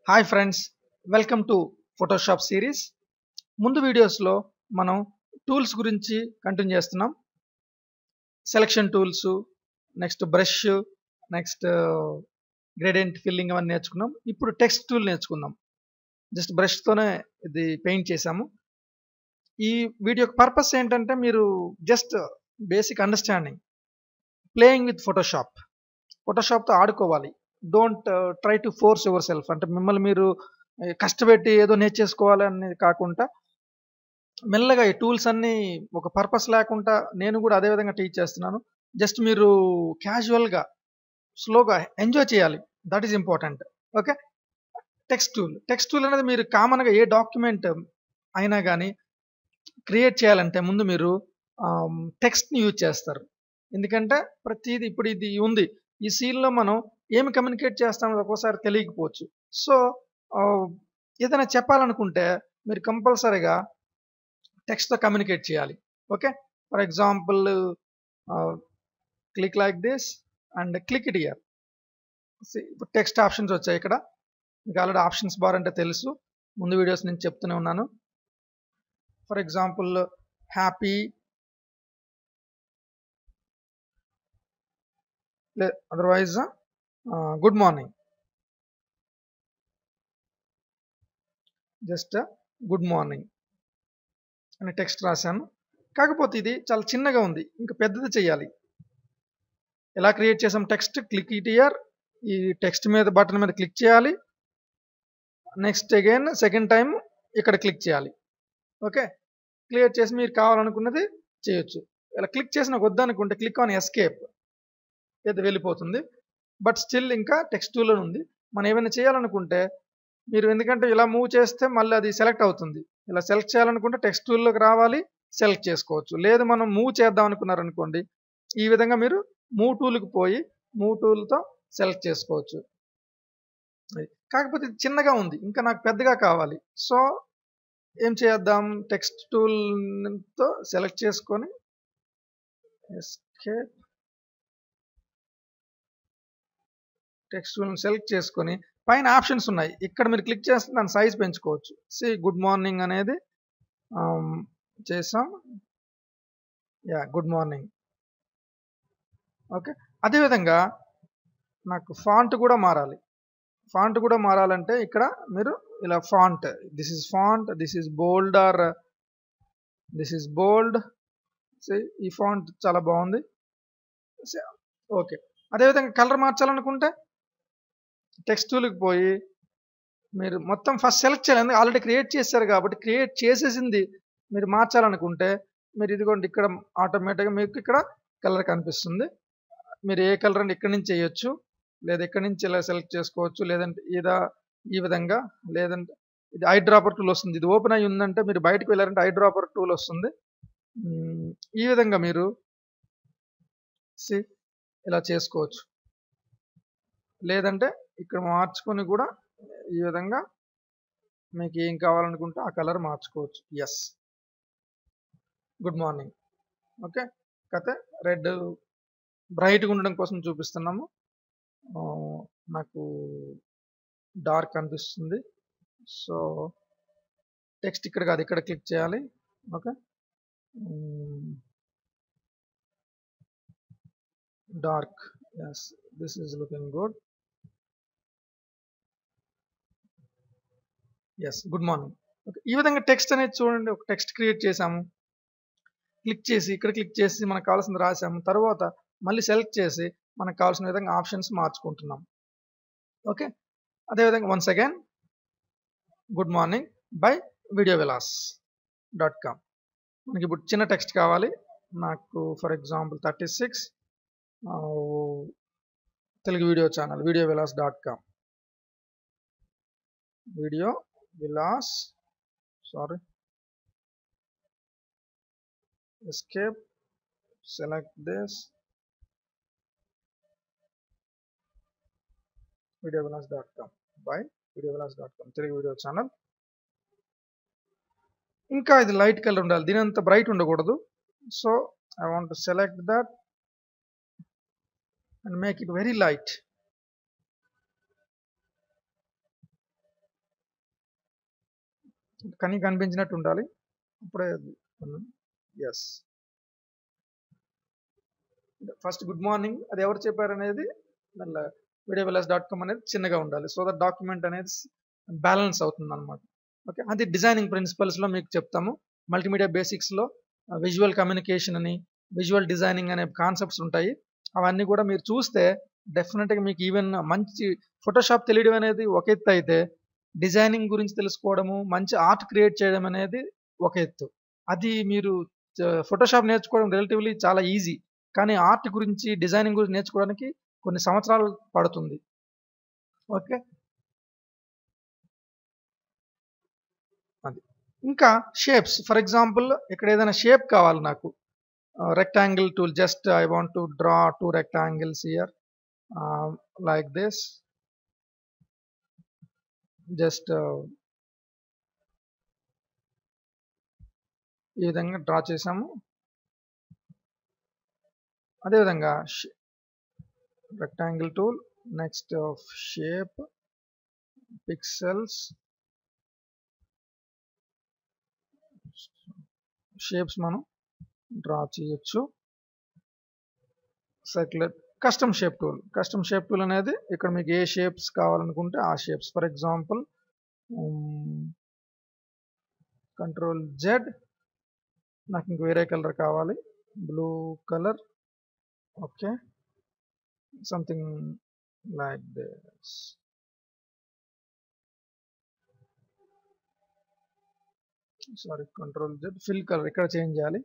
Hi friends welcome to Photoshop series ముందు వీడియోస్లో మనం టూల్స్ గురించి కంటిన్యూ చేస్తున్నాం selection tools next brush next gradient filling అవన్నీ నేర్చుకున్నాం ఇప్పుడు టెక్స్ట్ టూల్ నేర్చుకుందాం జస్ట్ బ్రష్తోనే ఇది పెయింట్ చేసాము ఈ వీడియో పర్పస్ ఏంటంటే మీరు just basic understanding playing with Photoshop ఫోటోషాప్తో ఆడుకోవాలి don't try to force yourself అంటే మిమ్మల్ని మీరు eh, కష్టపెట్టి ఏదో నేర్చేసుకోవాలి అనేది కాకుండా మెల్లగా ఈ టూల్స్ అన్ని ఒక పర్పస్ లేకుండా నేను కూడా అదే విధంగా టీచ్ చేస్తున్నాను జస్ట్ మీరు క్యాజువల్గా స్లోగా ఎంజాయ్ చేయాలి that is important okay text tool text tool అనేది మీరు కామన్గా ఏ డాక్యుమెంట్ అయినా కానీ క్రియేట్ చేయాలంటే ముందు మీరు టెక్స్ట్ని యూజ్ చేస్తారు ఎందుకంటే ప్రతిదీ ఇప్పుడు ఇది ఉంది ఈ సీన్లో మనం ఏమి కమ్యూనికేట్ చేస్తామో ఒక్కోసారి తెలియకపోవచ్చు సో ఏదైనా చెప్పాలనుకుంటే మీరు కంపల్సరీగా టెక్స్ట్తో కమ్యూనికేట్ చేయాలి okay for example click like this and click it here ఇప్పుడు టెక్స్ట్ ఆప్షన్స్ వచ్చాయి ఇక్కడ మీకు ఆల్రెడీ ఆప్షన్స్ బార్ అంటే తెలుసు ముందు వీడియోస్ నేను చెప్తూనే ఉన్నాను for example happy otherwise good morning just good morning అని టెక్స్ట్ రాశాను కాకపోతే ఇది చాలా చిన్నగా ఉంది ఇంకా పెద్దది చేయాలి ఎలా క్రియేట్ చేసాం టెక్స్ట్ క్లిక్ ఇట్ ఇయర్ ఈ టెక్స్ట్ మీద బటన్ మీద క్లిక్ చేయాలి నెక్స్ట్ అగైన్ సెకండ్ టైం ఇక్కడ క్లిక్ చేయాలి ఓకే క్లియర్ చేసి మీరు కావాలనుకున్నది చేయొచ్చు ఇలా క్లిక్ చేసిన వద్దనుకుంటే క్లిక్ ఆన్ ఎస్కేప్ ఇది వెళ్ళిపోతుంది బట్ స్టిల్ ఇంకా టెక్స్ట్ టూల్లో ఉంది మనం ఏమైనా చేయాలనుకుంటే మీరు ఎందుకంటే ఇలా మూవ్ చేస్తే మళ్ళీ అది సెలెక్ట్ అవుతుంది ఇలా సెలెక్ట్ చేయాలనుకుంటే టెక్స్ట్ టూల్లోకి రావాలి సెలెక్ట్ చేసుకోవచ్చు లేదు మనం మూవ్ చేద్దాం అనుకున్నారనుకోండి ఈ విధంగా మీరు మూవ్ టూల్కి పోయి మూవ్ టూల్తో సెలెక్ట్ చేసుకోవచ్చు అది. కాకపోతే ఇది చిన్నగా ఉంది ఇంకా నాకు పెద్దగా కావాలి సో ఏం చేద్దాం టెక్స్ట్ టూల్తో సెలెక్ట్ చేసుకొని ఎస్కేప్ టెక్స్ట్ టూల్ని సెలెక్ట్ చేసుకొని పైన ఆప్షన్స్ ఉన్నాయి ఇక్కడ మీరు క్లిక్ చేస్తే దాని సైజ్ పెంచుకోవచ్చు సి గుడ్ మార్నింగ్ అనేది ఆమ్, చేసాం యా గుడ్ మార్నింగ్ ఓకే అదేవిధంగా నాకు ఫాంట్ కూడా మారాలి ఫాంట్ కూడా మారాలంటే ఇక్కడ మీరు ఇలా font this is font this is bold or this is bold ఈ ఫాంట్ చాలా బాగుంది ఓకే అదేవిధంగా కలర్ మార్చాలనుకుంటే టెక్స్ట్ టూల్కి పోయి మీరు మొత్తం ఫస్ట్ సెలెక్ట్ చేయాలి ఆల్రెడీ క్రియేట్ చేశారు కాబట్టి క్రియేట్ చేసేసింది మీరు మార్చాలనుకుంటే మీరు ఇదిగోండి ఇక్కడ ఆటోమేటిక్గా మీకు ఇక్కడ కలర్ కనిపిస్తుంది మీరు ఏ కలర్ అంటే ఇక్కడి నుంచి చేయొచ్చు లేదా ఇక్కడి నుంచి ఇలా సెలెక్ట్ చేసుకోవచ్చు లేదంటే ఇదా ఈ విధంగా లేదంటే ఇది ఐ డ్రాపర్ టూల్ వస్తుంది ఇది ఓపెన్ అయి ఉందంటే మీరు బయటకు వెళ్ళారంటే ఐ డ్రాపర్ టూల్ వస్తుంది మ్మ్, ఈ విధంగా మీరు see, ఇలా చేసుకోవచ్చు లేదంటే ఇక్కడ మార్చుకొని కూడా ఈ విధంగా మీకు ఏం కావాలనుకుంటే ఆ కలర్ మార్చుకోవచ్చు ఎస్ గుడ్ మార్నింగ్ ఓకే కథ రెడ్ బ్రైట్గా ఉండడం కోసం చూపిస్తున్నాము ఆ, నాకు డార్క్ అనిపిస్తుంది సో టెక్స్ట్ ఇక్కడ కాదు ఇక్కడ క్లిక్ చేయాలి okay dark yes this is looking good yes good morning okay ఈ విధంగా టెక్స్ట్ అనేది చూడండి ఒక టెక్స్ట్ క్రియేట్ చేసాము క్లిక్ చేసి ఇక్కడ క్లిక్ చేసి మనకు కావాల్సింది రాసాము తర్వాత మళ్ళీ సెలెక్ట్ చేసి మనకు కావాల్సిన విధంగా ఆప్షన్స్ మార్చుకుంటున్నాం ఓకే అదేవిధంగా once again good morning by video Vilas dot com మనకి ఇప్పుడు చిన్న టెక్స్ట్ కావాలి నాకు for example thirty six Telugu video channel video Vilas dot com video Vilas sorry escape select this videovilas.com by videovilas.com Telugu video channel ఇంకా ఇది లైట్ కలర్ ఉండాలి దీని అంత బ్రైట్ ఉండకూడదు so I want to select that and make it very light కానీ కనిపించినట్టు ఉండాలి అప్పుడే ఎస్ ఫస్ట్ గుడ్ మార్నింగ్ అది ఎవరు చెప్పారు అనేది మళ్ళీ వీడియో విలాస్ డాట్ కామ్ అనేది చిన్నగా ఉండాలి సో దట్ డాక్యుమెంట్ అనేది బ్యాలెన్స్ అవుతుంది అనమాట ఓకే అది డిజైనింగ్ ప్రిన్సిపల్స్లో మీకు చెప్తాము మల్టీమీడియా బేసిక్స్లో విజువల్ కమ్యూనికేషన్ అని విజువల్ డిజైనింగ్ అనే కాన్సెప్ట్స్ ఉంటాయి అవన్నీ కూడా మీరు చూస్తే డెఫినెట్గా మీకు ఈవెన్ మంచి ఫోటోషాప్ తెలియడం అనేది ఒక ఎత్తు అయితే డిజైనింగ్ గురించి తెలుసుకోవడము మంచి ఆర్ట్ క్రియేట్ చేయడం అనేది ఒక ఎత్తు అది మీరు ఫోటోషాప్ నేర్చుకోవడం రిలేటివ్లీ చాలా ఈజీ కానీ ఆర్ట్ గురించి డిజైనింగ్ గురించి నేర్చుకోవడానికి కొన్ని సంవత్సరాలు పడుతుంది ఓకే అది ఇంకా షేప్స్ ఫర్ ఎగ్జాంపుల్ ఇక్కడ ఏదైనా షేప్ కావాలి నాకు rectangle tool just I want to draw two rectangles here like this just ఈ విధంగా డ్రా చేసాము అదేవిధంగా rectangle tool next shape pixels shapes మనం డ్రా చేయొచ్చు circular custom shape tool custom shape tool అనేది ఇక్కడ మీకు ఏ షేప్స్ కావాలనుకుంటే ఆ shapes for example control Z నాకు ఇంక వేరే కలర్ కావాలి blue colour okay something like this sorry control Z fill colour ఇక్కడ చేంజ్ చేయాలి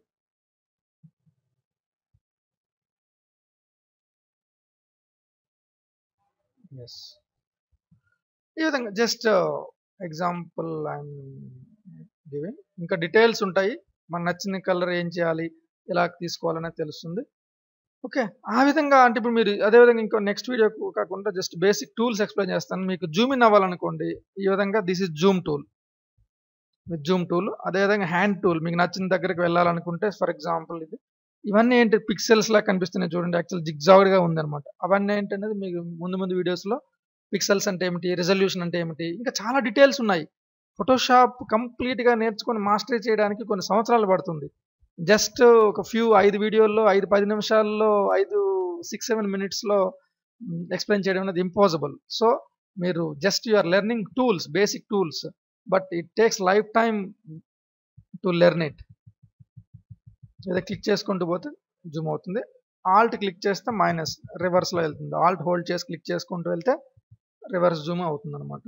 ఎస్ ఈ విధంగా జస్ట్ ఎగ్జాంపుల్ ఐఎమ్ గివింగ్ ఇంకా డీటెయిల్స్ ఉంటాయి మన నచ్చిన కలర్ ఏం చేయాలి ఎలా తీసుకోవాలనేది తెలుస్తుంది ఓకే ఆ విధంగా అంటే ఇప్పుడు మీరు అదేవిధంగా ఇంకో నెక్స్ట్ వీడియో కాకుండా జస్ట్ బేసిక్ టూల్స్ ఎక్స్ప్లెయిన్ చేస్తాను మీకు జూమ్ ఇన్ అవ్వాలనుకోండి ఈ విధంగా this is zoom tool zoom tool అదేవిధంగా హ్యాండ్ టూల్ మీకు నచ్చిన దగ్గరికి వెళ్ళాలనుకుంటే ఫర్ ఎగ్జాంపుల్ ఇది ఇవన్నీ ఏంటి పిక్సెల్స్ లా కనిపిస్తున్నాయి చూడండి యాక్చువల్ జిగ్జాగ్డ్గా ఉందన్నమాట అవన్నీ ఏంటనేది మీకు ముందు ముందు వీడియోస్లో పిక్సెల్స్ అంటే ఏమిటి రెజల్యూషన్ అంటే ఏమిటి ఇంకా చాలా డీటెయిల్స్ ఉన్నాయి ఫోటోషాప్ కంప్లీట్గా నేర్చుకొని మాస్టరీ చేయడానికి కొన్ని సంవత్సరాలు పడుతుంది జస్ట్ ఒక ఫ్యూ ఐదు వీడియోల్లో ఐదు పది నిమిషాల్లో ఐదు సిక్స్ సెవెన్ మినిట్స్లో ఎక్స్ప్లెయిన్ చేయడం అనేది ఇంపాసిబుల్ సో మీరు just you are learning tools basic tools but it takes lifetime to learn it ఏదో క్లిక్ చేసుకుంటూ పోతే జూమ్ అవుతుంది ఆల్ట్ క్లిక్ చేస్తే మైనస్ రివర్స్లో వెళ్తుంది ఆల్ట్ హోల్డ్ చేసి క్లిక్ చేసుకుంటూ వెళ్తే రివర్స్ జూమ్ అవుతుంది అనమాట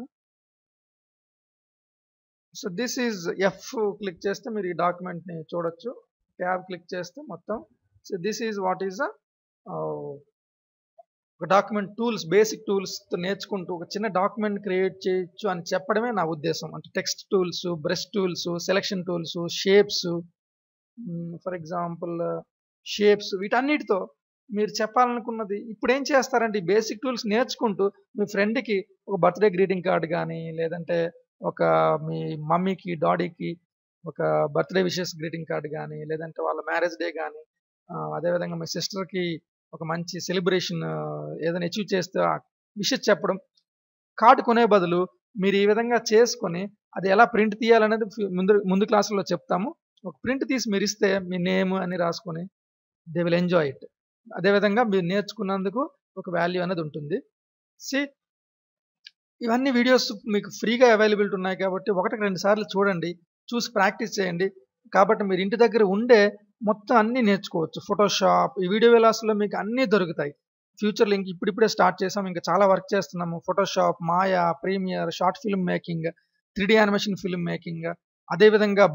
so this is F click చేస్తే మీరు ఈ డాక్యుమెంట్ని చూడొచ్చు ట్యాబ్ క్లిక్ చేస్తే మొత్తం so this is what is ఒక డాక్యుమెంట్ టూల్స్ బేసిక్ టూల్స్ నేర్చుకుంటూ ఒక చిన్న డాక్యుమెంట్ క్రియేట్ చేయొచ్చు అని చెప్పడమే నా ఉద్దేశం అంటే text tools brush tools selection tools shapes for example shapes వీటన్నిటితో మీరు చెప్పాలనుకున్నది ఇప్పుడు ఏం చేస్తారంటే ఈ బేసిక్ టూల్స్ నేర్చుకుంటూ మీ ఫ్రెండ్కి ఒక బర్త్డే గ్రీటింగ్ కార్డ్ కానీ లేదంటే ఒక మీ మమ్మీకి డాడీకి ఒక బర్త్డే విషెస్ గ్రీటింగ్ కార్డ్ కానీ లేదంటే వాళ్ళ మ్యారేజ్ డే కానీ అదేవిధంగా మీ సిస్టర్కి ఒక మంచి సెలబ్రేషన్ ఏదైనా అచీవ్ చేస్తే విషెస్ చెప్పడం కార్డు కొనే బదులు మీరు ఈ విధంగా చేసుకొని అది ఎలా ప్రింట్ తీయాలనేది ముందు ముందు క్లాసులో చెప్తాము ఒక ప్రింట్ తీసి మీరు ఇస్తే మీ నేమ్ అని రాసుకొని దే విల్ ఎంజాయ్ ఇట్ అదేవిధంగా మీరు నేర్చుకున్నందుకు ఒక వాల్యూ అనేది ఉంటుంది సి ఇవన్నీ వీడియోస్ మీకు ఫ్రీగా అవైలబిలిటీ ఉన్నాయి కాబట్టి ఒకటికి రెండు సార్లు చూడండి చూసి ప్రాక్టీస్ చేయండి కాబట్టి మీరు ఇంటి దగ్గర ఉండే మొత్తం అన్నీ నేర్చుకోవచ్చు ఫోటోషాప్ ఈ వీడియో విలాస్లో మీకు అన్నీ దొరుకుతాయి ఫ్యూచర్లో ఇంక ఇప్పుడిప్పుడే స్టార్ట్ చేసాం ఇంకా చాలా వర్క్ చేస్తున్నాము Photoshop Maya Premiere short film making three animation film making అదేవిధంగా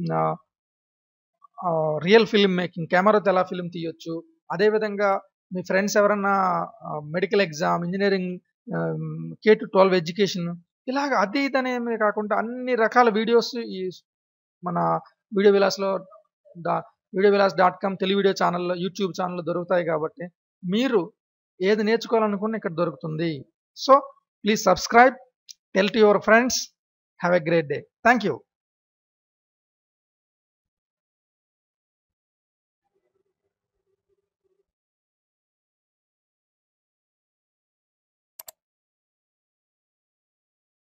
రియల్ ఫిల్మ్ మేకింగ్ కెమెరాతో ఎలా ఫిల్మ్ తీయొచ్చు అదేవిధంగా మీ ఫ్రెండ్స్ ఎవరన్నా medical exam engineering K to twelve education ఇలాగ అది ఇదనే కాకుండా అన్ని రకాల వీడియోస్ ఈ మన వీడియో విలాస్లో డా video Vilas dot com Telugu video ఛానల్లో యూట్యూబ్ ఛానల్లో దొరుకుతాయి కాబట్టి మీరు ఏది నేర్చుకోవాలనుకున్న ఇక్కడ దొరుకుతుంది so please subscribe tell to your friends have a great day thank you